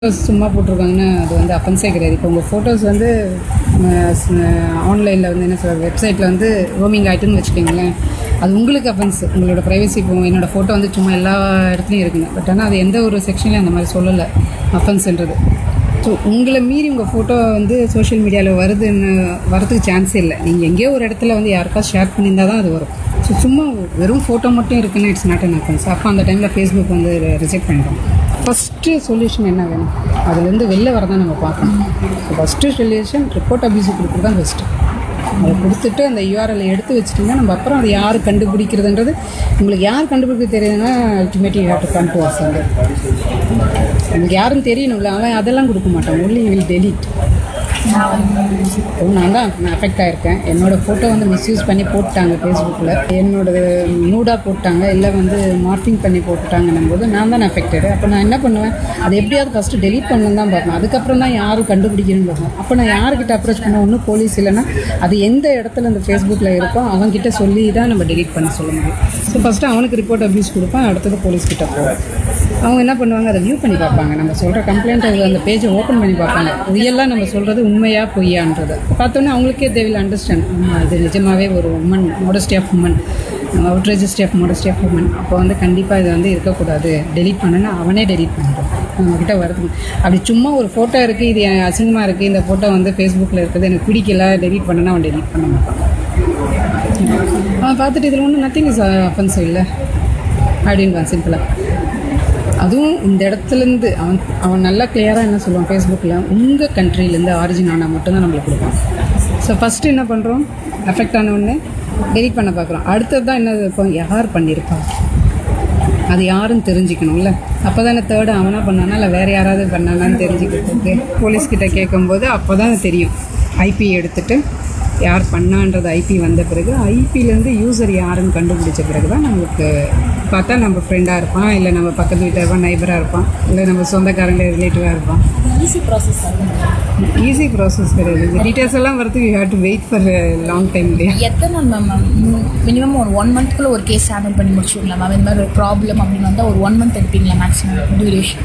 சும்மா போட்டிருக்காங்கன்னா அது வந்து அஃபென்ஸே கிடையாது இப்போ உங்கள் ஃபோட்டோஸ் வந்து ஆன்லைனில் வந்து என்ன சொல்கிறது வெப்சைட்டில் வந்து ரோமிங் ஆகிட்டுன்னு வச்சுக்கோங்களேன் அது உங்களுக்கு அஃபென்ஸ் உங்களோட ப்ரைவசி இப்போ என்னோட ஃபோட்டோ வந்து சும்மா எல்லா இடத்துலையும் இருக்குங்க பட் ஆனால் அது எந்த ஒரு செக்ஷன்லையும் அந்த மாதிரி சொல்லலை அஃபென்ஸ்ன்றது ஸோ உங்களை மீறி உங்கள் ஃபோட்டோ வந்து சோஷியல் மீடியாவில் வருதுன்னு வரதுக்கு சான்ஸே இல்லை நீங்கள் எங்கேயோ ஒரு இடத்துல வந்து யாருக்கா ஷேர் பண்ணியிருந்தா தான் அது வரும் ஸோ சும்மா வெறும் ஃபோட்டோ மட்டும் இருக்குன்னு இட்ஸ் நாட் அன் அஃபென்ஸ் அப்போ அந்த டைமில் ஃபேஸ்புக் வந்து ரிஜெக்ட் பண்ணிட்டோம் ஃபஸ்ட்டு சொல்யூஷன் என்ன வேணும் அதுலேருந்து வெளில வர தான் நம்ம பார்க்கணும் ஃபஸ்ட்டு சொல்யூஷன் ரிப்போர்ட் அபியூஸ் கொடுக்குறது தான் பெஸ்ட்டு அதை கொடுத்துட்டு அந்த யூஆர்எல் எடுத்து வச்சுட்டிங்கன்னா நம்ம அப்புறம் அதை யார் கண்டுபிடிக்கிறதுன்றது உங்களுக்கு யார் கண்டுபிடிக்க தெரியுதுன்னா ultimately have to come to us வந்து உங்களுக்கு யாரும் தெரியணும்ல அவன் அதெல்லாம் கொடுக்க மாட்டான் ஒன்லி வில் டெலிட் நான் தான் நான் அஃபெக்ட் ஆகிருக்கேன் என்னோட ஃபோட்டோ வந்து மிஸ்யூஸ் பண்ணி போட்டாங்க ஃபேஸ்புக்கில் என்னோட நூடாக போட்டாங்க இல்லை வந்து மார்ஃபிங் பண்ணி போட்டுட்டாங்கன்னும் போது நான் தான் அஃபெக்டடு அப்போ நான் என்ன பண்ணுவேன் அதை எப்படியாவது ஃபஸ்ட்டு டெலிட் பண்ணணும் தான் பார்ப்பேன் அதுக்கப்புறம் தான் யாரும் கண்டுபிடிக்கணும்னு பார்ப்பேன் அப்போ நான் யார்கிட்ட அப்ரோச் பண்ண ஒன்றும் போலீஸ் இல்லைன்னா அது எந்த இடத்துல அந்த ஃபேஸ்புக்கில் இருக்கோ அவன்கிட்ட சொல்லி தான் நம்ம டெலிட் பண்ண சொல்ல முடியும் ஸோ ஃபஸ்ட்டு அவனுக்கு ரிப்போர்ட் அபியூஸ் கொடுப்பேன் அடுத்தது போலீஸ் கிட்ட போவேன் அவங்க என்ன பண்ணுவாங்க அதை வியூ பண்ணி பார்ப்பாங்க நம்ம சொல்கிற கம்ப்ளைண்ட் அவங்க அந்த பேஜை ஓப்பன் பண்ணி பார்ப்பாங்க ரியலாக நம்ம சொல்கிறது உண்மையா பொய்யான்றது பார்த்தோன்னே அவங்களுக்கே தே வில் அண்டர்ஸ்டாண்ட் இது நிஜமாவே ஒரு woman modesty of woman outrage of modesty of woman அப்போ வந்து கண்டிப்பாக இது வந்து இருக்கக்கூடாது டெலீட் பண்ணுன்னா அவனே டெலீட் பண்ணிடும் நம்மக்கிட்ட வரது அப்படி சும்மா ஒரு ஃபோட்டோ இருக்குது இது அசிங்கமாக இருக்குது இந்த ஃபோட்டோ வந்து ஃபேஸ்புக்கில் இருக்குது எனக்கு பிடிக்கல டெலீட் பண்ணனா அவன் டெலீட் பண்ண மாட்டான் அவன் பார்த்துட்டு இதில் ஒன்றும் நத்திங் இஸ் அஃபென்சிவ் இல்லை அப்படின்பான் சிம்பிளாக அதுவும் இந்த இடத்துலேருந்து அவன் அவன் நல்லா கிளியராக என்ன சொல்லுவான் ஃபேஸ்புக்கில் உங்கள் கண்ட்ரிலேருந்து ஆரிஜின் ஆனால் மட்டும்தான் நம்மளுக்கு கொடுப்பான் ஸோ ஃபஸ்ட்டு என்ன பண்ணுறோம் அஃபெக்ட் ஆன உடனே டெலிட் பண்ண பார்க்குறோம் அடுத்தது தான் என்ன இப்போ யார் பண்ணியிருப்பா அது யாருன்னு தெரிஞ்சுக்கணும்ல அப்போ தானே தேர்டு அவனா பண்ணானா இல்லை வேறு யாராவது பண்ணானான்னு தெரிஞ்சுக்கிறதுக்கு போலீஸ்கிட்ட கேட்கும்போது அப்போ தான் தெரியும் ஐபி எடுத்துட்டு யார் பண்ணான்றது ஐபி வந்த பிறகு ஐபிலேருந்து யூசர் யாருன்னு கண்டுபிடிச்ச பிறகு தான் நம்மளுக்கு பார்த்தா நம்ம ஃப்ரெண்டாக இருப்பான் இல்லை நம்ம பக்கத்து வீட்டில் இருப்பான் நைபராக இருப்பான் இல்லை நம்ம சொந்தக்காரங்க ரிலேட்டிவாக இருப்பான் ஈஸி ப்ராசஸ் ஈஸி ப்ராசஸ் கிடையாது இந்த டீட்டெயில்ஸ் எல்லாம் வரதுக்கு you have to wait for long time இல்லையா எத்தனை நாள் மேம் மினிமம் ஒரு ஒன் மந்த்க்குள்ள ஒரு கேஸ் ஹேண்டில் பண்ணி முடிச்சுங்களா மேம் இந்த மாதிரி ஒரு ப்ராப்ளம் அப்படின்னு வந்தால் ஒரு ஒன் மந்த் எடுப்பீங்களா மேக்ஸிமம் டியூரேஷன்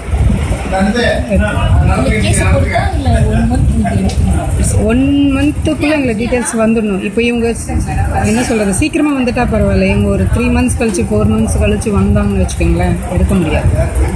கேஸை பொறுத்தா இல்லை ஒன் மந்த் நீங்கள் எடுப்பீங்களா ஒன் மந்த்துக்குள்ளே எங்களுக்கு டீட்டெயில்ஸ் வந்துடணும் இப்போ இவங்க என்ன சொல்கிறது சீக்கிரமாக வந்துட்டா பரவாயில்ல இவங்க ஒரு த்ரீ மந்த்ஸ் கழிச்சு ஃபோர் மந்த்ஸ் கழிச்சு வந்தாங்கன்னு வச்சுக்கோங்களேன் எடுக்க முடியாது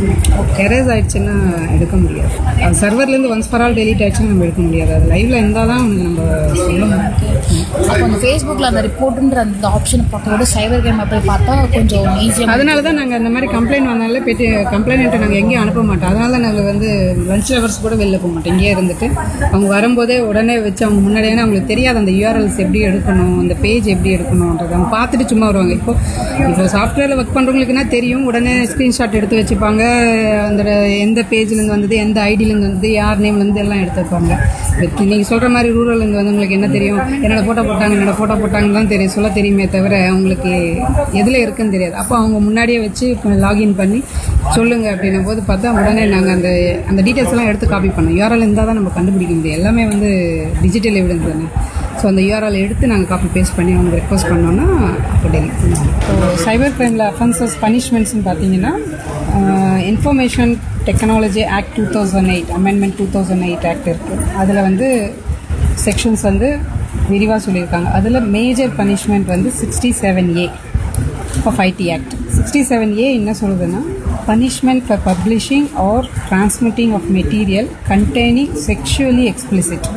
எரேஸ் ஆயிடுச்சுன்னா எடுக்க முடியாது அது சர்வர்லேருந்து ஒன்ஸ் ஃபார் ஆல் டெலிட் ஆயிடுச்சுன்னா நம்ம எடுக்க முடியாது அது லைவ்ல இருந்தால் தான் அவனுக்கு நம்ம சொல்லணும் அப்போ அந்த ஃபேஸ்புக்கில் அந்த ரிப்போர்ட்டுன்ற அந்த ஆப்ஷனை பார்க்கறதோட சைபர் கேம் போய் பார்த்தா கொஞ்சம் ஈஸியாக அதனால தான் நாங்கள் அந்த மாதிரி கம்ப்ளைண்ட் வந்தாலே போயிட்டு கம்ப்ளைண்ட் நாங்கள் எங்கேயும் அனுப்ப மாட்டோம் அதனால தான் நாங்கள் வந்து லஞ்ச் ஹவர்ஸ் கூட வெளில போக மாட்டோம் இங்கேயே இருந்துட்டு அவங்க வரும்போதே உடனே வச்சு அவங்க முன்னாடியே அவங்களுக்கு தெரியாது அந்த யூஆர்எல்ஸ் எப்படி எடுக்கணும் அந்த பேஜ் எப்படி எடுக்கணுன்றது அவங்க பார்த்துட்டு சும்மா வருவாங்க இப்போ இப்போ சாஃப்ட்வேரில் ஒர்க் பண்ணுறவங்களுக்குனா தெரியும் உடனே ஸ்க்ரீன்ஷாட் எடுத்து வச்சுப்பாங்க அந்த எந்த பேஜ்லேருந்து வந்தது எந்த ஐடியிலேருந்து வந்தது யார் நேம்லேருந்து எல்லாம் எடுத்து வைப்பாங்க நீங்கள் சொல்கிற மாதிரி ரூரல்லேருந்து வந்தவங்களுக்கு என்ன தெரியும் என்னோட ஃபோட்டோ போட்டாங்க என்னோட ஃபோட்டோ போட்டாங்கன்னு தான் தெரியும் சொல்ல தெரியுமே தவிர அவங்களுக்கு எதில் இருக்குன்னு தெரியாது அப்போ அவங்க முன்னாடியே வச்சு லாகின் பண்ணி சொல்லுங்க அப்படின்னும் போது பார்த்தா உடனே நாங்கள் அந்த அந்த டீட்டெயில்ஸ் எல்லாம் எடுத்து காப்பி பண்ணோம் யூஆர்எல் இருந்தால் தான் நம்ம கண்டுபிடிக்க முடியும் எல்லாமே வந்து டிஜிட்டல் எவிடன்ஸ் தானே ஸோ அந்த யூஆர்எல் எடுத்து நாங்கள் காப்பி பேஸ்ட் பண்ணி அவங்க ரெக்வஸ்ட் பண்ணோன்னா அப்போ டெலிட் பண்ணுவோம் ஸோ சைபர் கிரைமில் அஃபென்சஸ் பனிஷ்மெண்ட்ஸ்னு பார்த்தீங்கன்னா information technology act two thousand eight amendment two thousand eight act இருக்குது அதில் வந்து செக்ஷன்ஸ் வந்து விரிவாக சொல்லியிருக்காங்க அதில் மேஜர் பனிஷ்மெண்ட் வந்து sixty seven A of IT act sixty seven A என்ன சொல்லுதுன்னா punishment for publishing or transmitting of material containing sexually explicit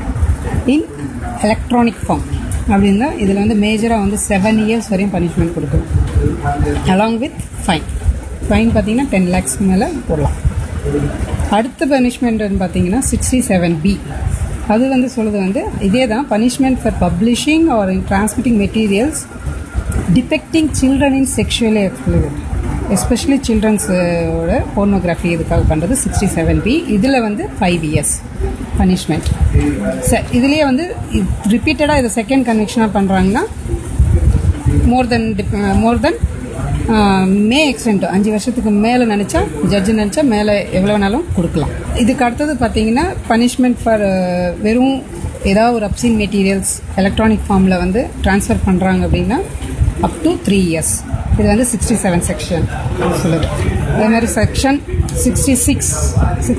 in electronic form அப்படின்னா இதில் வந்து மேஜராக வந்து செவன் இயர்ஸ் வரையும் பனிஷ்மெண்ட் கொடுக்கும் அலாங் வித் ஃபைன் ஃபைன் பார்த்தீங்கன்னா டென் லேக்ஸ்க்கு மேலே போடலாம் அடுத்த பனிஷ்மெண்ட்னு பார்த்தீங்கன்னா சிக்ஸ்டி செவன் பி அது வந்து சொல்லுது வந்து இதே தான் punishment for publishing or transmitting materials depicting children in sexually explicit especially சில்ட்ரன்ஸோட போர்னோகிராஃபி இதுக்காக பண்ணுறது சிக்ஸ்டி செவன் பி இதில் வந்து ஃபைவ் இயர்ஸ் பனிஷ்மெண்ட் ச இதுலேயே வந்து ரிப்பீட்டடாக இதை செகண்ட் கன்விக்ஷனாக பண்ணுறாங்கன்னா மோர் தென் மோர் தென் மே எக்ஸ்டென்ட் அஞ்சு வருஷத்துக்கு மேலே நினச்சா ஜட்ஜு நினச்சா மேலே எவ்வளோ வேணாலும் கொடுக்கலாம் இதுக்கு அடுத்தது பார்த்தீங்கன்னா பனிஷ்மெண்ட் ஃபார் வெறும் ஏதாவது ஒரு அப்சின் மெட்டீரியல்ஸ் எலக்ட்ரானிக் ஃபார்மில் வந்து ட்ரான்ஸ்ஃபர் பண்ணுறாங்க அப்படின்னா அப் டு த்ரீ இயர்ஸ் இது வந்து சிக்ஸ்டி செவன் செக்ஷன் சொல்லுது அதே மாதிரி செக்ஷன் சிக்ஸ்டி சிக்ஸ்